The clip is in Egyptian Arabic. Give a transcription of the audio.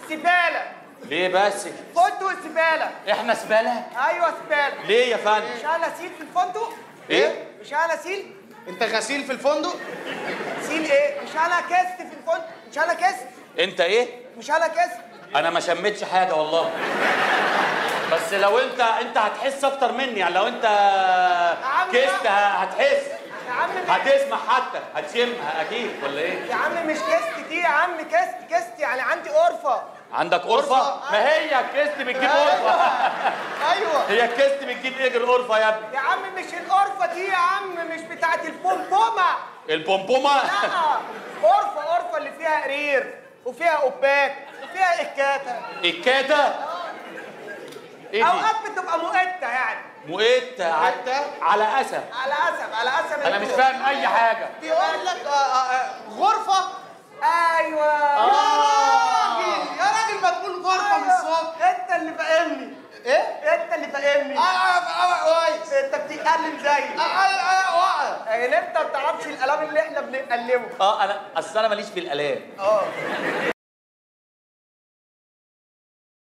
زباله ليه بس فندق زباله احنا زباله ايوه زباله ليه يا فندم مش انا سيل في الفندق ايه مش انا سيل انت غسيل في الفندق سيل ايه مش انا كست في الفندق مش انا كست انت ايه مش انا كست انا ما شميتش حاجه والله بس لو انت انت هتحس اكتر مني يعني لو انت عم كست لا. ه- هتحس يا عم مش- هتسمع حتى هتشمها اكيد ولا ايه يا عم مش كست دي يا عم كست كست يعني عندي قرفه عندك قرفه ما هي الكست بتجيب قرفه ايوه هي الكست بتجيب ايه غير قرفه يا ابني يا عم مش القرفه دي يا عم مش بتاعت البومبومه البومبومه لا قرفه قرفه اللي فيها قرير وفيها قباك وفيها اكاته الكاته ايه دي اوقات بتبقى مؤتة يعني مؤت على, على اسف على اسف على اسف انا مش فاهم اي حاجه بيقول لك آه، آه، آه، غرفه ايوه يا راجل يا راجل ما تقول غرفه من الصبح انت اللي فاهمني ايه انت اللي فاهمني اه اه اه كويس انت بتتكلم زي اه اه اه يعني انت ما بتعرفش الالام اللي احنا بنقلبه اه انا اصل انا ماليش في الالام اه